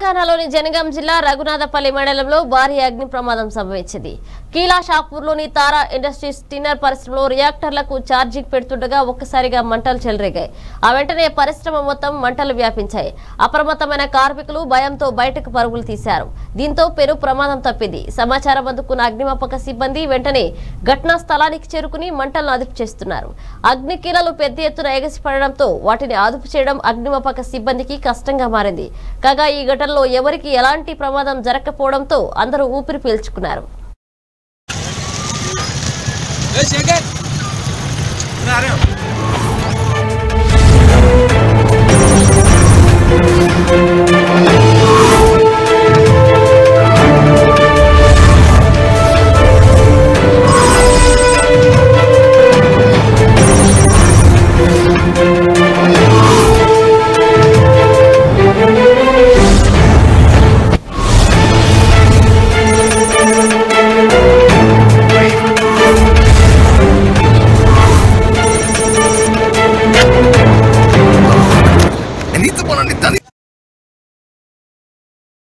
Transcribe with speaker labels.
Speaker 1: తెలంగాణలోని జనగాం జిల్లా రఘునాథపల్లి మండలంలో భారీ అగ్ని ప్రమాదం సంభవించింది కీలా షాపూర్లోని తారా ఇండస్ట్రీస్ టిన్నర్ పరిశ్రమలో రియాక్టర్లకు ఛార్జింగ్ పెడుతుండగా ఒక్కసారిగా మంటలు చెలరేగాయి ఆ వెంటనే పరిశ్రమ మొత్తం మంటలు వ్యాపించాయి అప్రమత్తమైన కార్మికులు భయంతో బయటకు పరుగులు తీశారు దీంతో పెను ప్రమాదం తప్పింది సమాచారం అందుకున్న అగ్నిమాపక సిబ్బంది వెంటనే ఘటనా స్థలానికి చేరుకుని మంటలను అదుపు చేస్తున్నారు అగ్ని కీలలు పెద్ద ఎత్తున ఎగసిపడడంతో వాటిని అదుపు చేయడం అగ్నిమాపక సిబ్బందికి కష్టంగా మారింది కాగా ఈ ఘటనలో ఎవరికి ఎలాంటి ప్రమాదం జరగకపోవడంతో అందరూ ఊపిరి పీల్చుకున్నారు
Speaker 2: ఏ శేఖర్